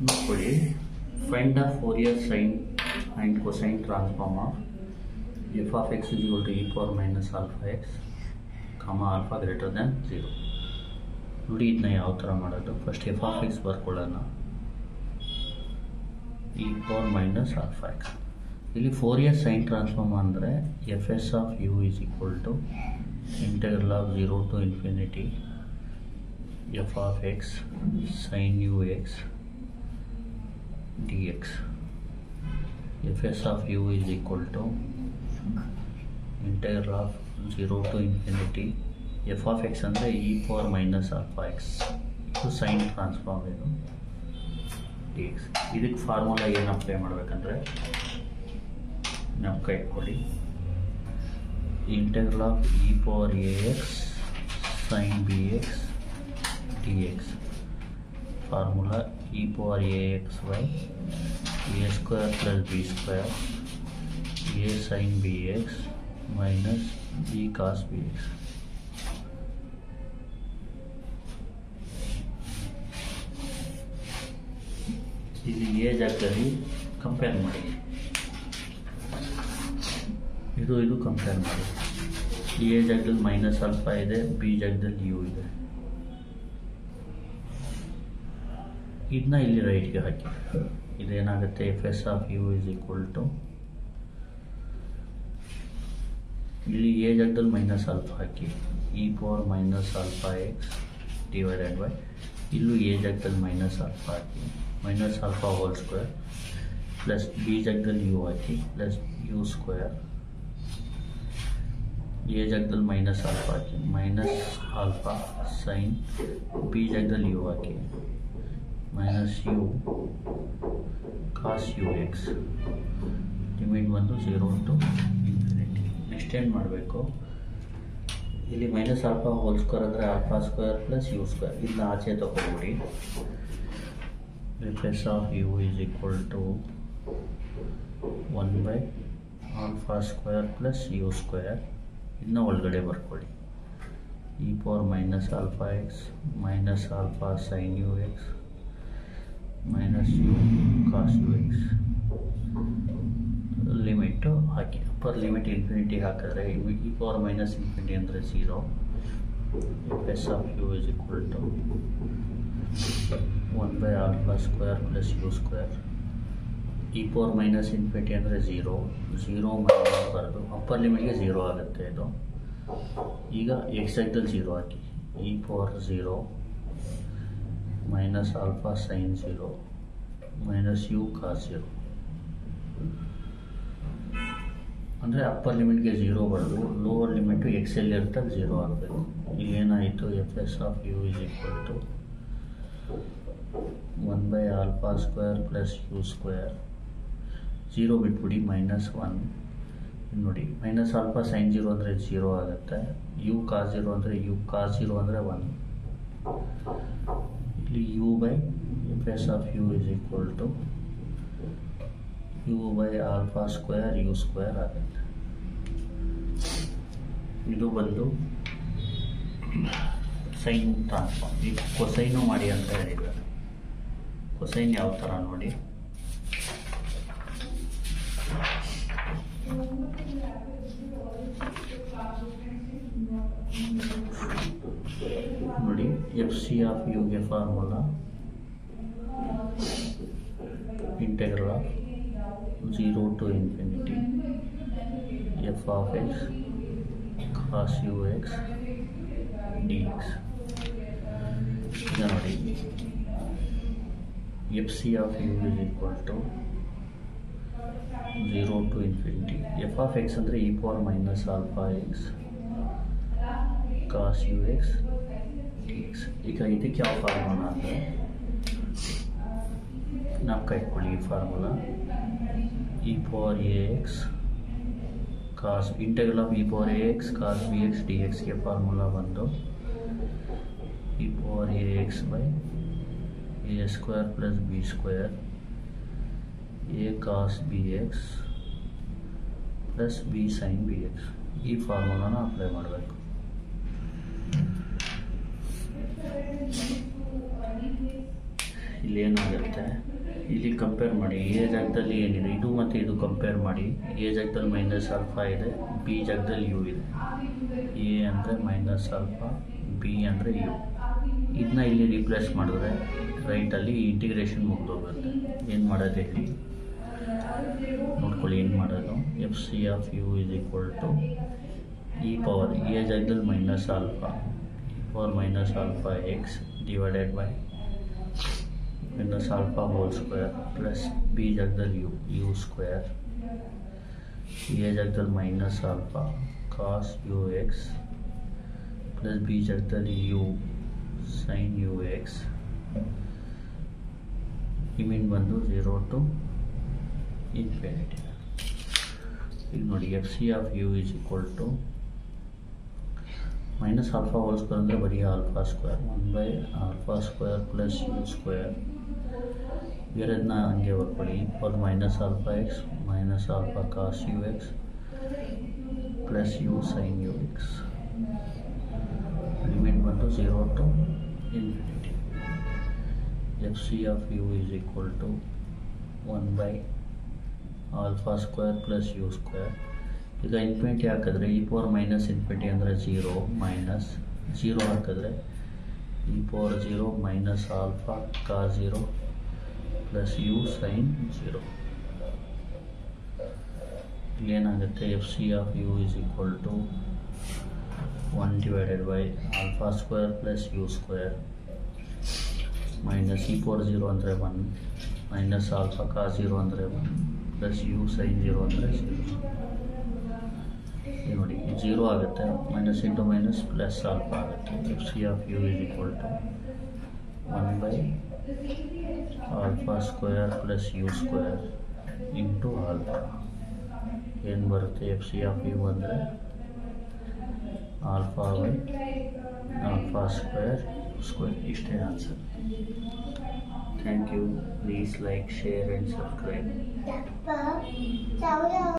ನೋಡ್ಕೊಳ್ಳಿ find the Fourier sine and cosine transform of F of X is equal to E power minus alpha X comma alpha greater than zero ನೋಡಿ ಇದನ್ನ ಯಾವ ಥರ ಮಾಡೋದು first F of X ಬರ್ಕೊಳ್ಳೋಣ E power minus alpha X ಇಲ್ಲಿ Fourier's sine transform ಅಂದರೆ F S of you is equal to integral of zero to infinity F of X sine you X D X F S of you is equal to integral of zero to infinity F of X ಅಂದರೆ E power minus alpha X ಇದು sine transform ಇದು D X ಇದಕ್ಕೆ formula ಏನು apply ಮಾಡಬೇಕಂದ್ರೆ ನಾವು ಕೈ ಕೊಡಿ integral of E power A X sine B X D X formula E power A X by A square plus B square A sine B X minus B cos B X ಇಲ್ಲಿ A ಜಾಗದಲ್ಲಿ compare ಮಾಡಿ ಇದು ಇದು compare ಮಾಡಿ A ಜಾಗದಲ್ಲಿ minus alpha ಇದೆ B ಜಾಗದಲ್ಲಿ U ಇದೆ ಇದನ್ನ ಇಲ್ಲಿ ರೈಟ್ಗೆ ಹಾಕಿ ಇದೇನಾಗುತ್ತೆ F S of you is equal to ಇಲ್ಲಿ ಎ ಜಾಗದಲ್ಲಿ ಮೈನಸ್ ಆಲ್ಫಾ ಹಾಕಿ E power minus alpha X divided by ಇಲ್ಲೂ ಎ ಜಾಗದಲ್ಲಿ ಮೈನಸ್ ಆಲ್ಫಾ ಹಾಕಿ minus alpha whole square plus B ಜಾಗದಲ್ಲಿ ಯು ಹಾಕಿ ಪ್ಲಸ್ ಯು ಸ್ಕ್ವೇರ್ ಎ ಜಾಗದಲ್ಲಿ minus alpha ಹಾಕಿ ಮೈನಸ್ ಆಲ್ಫಾ ಸೈನ್ ಬಿ ಜಾಗದಲ್ಲಿ ಯು ಹಾಕಿ minus U cos you x limit ಬಂದು ಝೀರೋ ಟು ಇನ್ಫಿನಿಟಿ ನೆಕ್ಸ್ಟ್ ಏನು ಮಾಡಬೇಕು ಇಲ್ಲಿ ಮೈನಸ್ ಆಲ್ಫಾ ಹೋಲ್ ಸ್ಕ್ವೇರ್ ಅಂದರೆ alpha square plus you square ಇದನ್ನ ಆಚೆ ತಗೊಬಿಡಿ F S of you is equal to one by alpha square plus you square ಇದನ್ನ ಒಳಗಡೆ ಬರ್ಕೊಳ್ಳಿ E power minus alpha X minus alpha sine you X minus U cos you X limit ಹಾಕಿ upper limit infinity ಹಾಕಿದ್ರೆ E power minus infinity ಅಂದರೆ zero F S of you is equal to one by alpha square plus you square E power minus infinity ಅಂದರೆ zero zero minus ಬರೋದು upper ಲಿಮಿಟ್ಗೆ zero ಆಗುತ್ತೆ ಇದು ಈಗ X ಜಾಗದಲ್ಲಿ zero ಹಾಕಿ E power zero minus alpha sine zero minus U cos zero ಅಂದರೆ upper ಲಿಮಿಟ್ಗೆ ಝೀರೋ ಬರೋದು ಲೋವರ್ ಲಿಮಿಟು ಎಕ್ಸ್ ಎಲ್ಲಿ ಇರುತ್ತೆ ಝೀರೋ ಆಗಬೇಕು ಇಲ್ಲೇನಾಯಿತು F S of you is equal to one by alpha square plus you square zero ಬಿಟ್ಬಿಡಿ minus one ನೋಡಿ minus alpha sine zero ಅಂದರೆ ಝೀರೋ ಆಗುತ್ತೆ ಯು ಕಾಸ್ ಜೀರೋ ಅಂದರೆ ಯು ಕಾಸ್ ಜೀರೋ ಅಂದರೆ ಒನ್ ಇಲ್ಲಿ U by F S of you is equal to U by alpha square U square ಆಗುತ್ತೆ ಇದು ಬಂದು ಸೈನ್ ಟ್ರಾನ್ಸ್ಫಾರ್ಮ್ ಈಗ ಕೊಸೈನು ಮಾಡಿ ಅಂತ ಹೇಳಿದ್ದಾರೆ ಕೊಸೈನ್ ಯಾವ ಥರ ನೋಡಿ ನೋಡಿ ಎಫ್ ಸಿ ಆಫ್ ಯುಗೆ formula integral of zero to infinity F of X cos you X D X ಈಗ ನೋಡಿ F C of you is equal to zero to infinity F of X ಅಂದರೆ E power minus alpha X cos you X D X ಈಗ ಇದಕ್ಕೆ ಯಾವ formula ಅಂದರೆ ನಾವು ಕೈಕೊಳ್ಳಿ ಈ formula E power A X cos integral of E power A X cos B X D ಎಕ್ಸ್ಗೆ formula ಬಂದು E power A X by A square plus B square A cos B X plus B sine B X ಈ ಫಾರ್ಮುಲಾನ apply ಮಾಡಬೇಕು ಇಲ್ಲಿ ಏನಾಗುತ್ತೆ ಇಲ್ಲಿ compare ಮಾಡಿ A ಜಾಗದಲ್ಲಿ ಏನಿದೆ ಇದು ಮತ್ತು ಇದು ಕಂಪೇರ್ ಮಾಡಿ ಎ ಜಾಗದಲ್ಲಿ ಮೈನಸ್ ಆಲ್ಫಾ ಇದೆ ಬಿ ಜಾಗದಲ್ಲಿ ಯು ಇದೆ ಎ ಅಂದರೆ ಮೈನಸ್ ಆಲ್ಫಾ ಬಿ ಅಂದರೆ ಯು ಇದನ್ನ ಇಲ್ಲಿ ರಿಪ್ಲೇಸ್ ಮಾಡಿದ್ರೆ ರೈಟಲ್ಲಿ ಇಂಟಿಗ್ರೇಷನ್ ಮುಗ್ದೋಗುತ್ತೆ ಏನು ಮಾಡೋದು ಹೇಳಿ ನೋಡ್ಕೊಳ್ಳಿ ಏನು ಮಾಡೋದು F C of you is equal to E power a ಜಾಗದಲ್ಲಿ minus alpha power minus alpha X divided by minus alpha whole square plus B ಜಾಗದಲ್ಲಿ ಯು ಯು ಸ್ಕ್ವೇರ್ ಎ ಜಾಗದಲ್ಲಿ minus alpha cos you x plus B ಜಾಗದಲ್ಲಿ u sine you x ಇಮಿನ್ ಬಂದು zero to infinity ಈಗ ನೋಡಿ F C of you is equal to minus alpha whole square ಅಂದರೆ ಬರೀ alpha square one by alpha square plus you square ಬೇರೆದನ್ನ ಹಂಗೆ ಬರ್ಕೊಳ್ಳಿ for minus alpha X minus alpha cos you x plus u sine you x limit ಬಂದು zero to infinity F C of you is equal to one by alpha square plus you square ಈಗ infinity ಹಾಕಿದ್ರೆ E power minus infinity ಅಂದರೆ zero minus zero ಹಾಕಿದ್ರೆ E power zero minus alpha cos zero plus u sine zero ಏನಾಗುತ್ತೆ F C of you is equal to one divided by alpha square plus you square minus e power zero ಅಂದರೆ one minus alpha cos zero ಅಂದರೆ one plus u sine zero ಅಂದರೆ zero ನೋಡಿ zero ಆಗುತ್ತೆ minus into minus plus alpha ಆಗುತ್ತೆ F C of you is equal to one by alpha square plus you square into alpha ಏನು ಬರುತ್ತೆ F C of u ಅಂದರೆ alpha by alpha square square ಇಷ್ಟೇ answer thank you please like share and subscribe Papa, cháu đâu?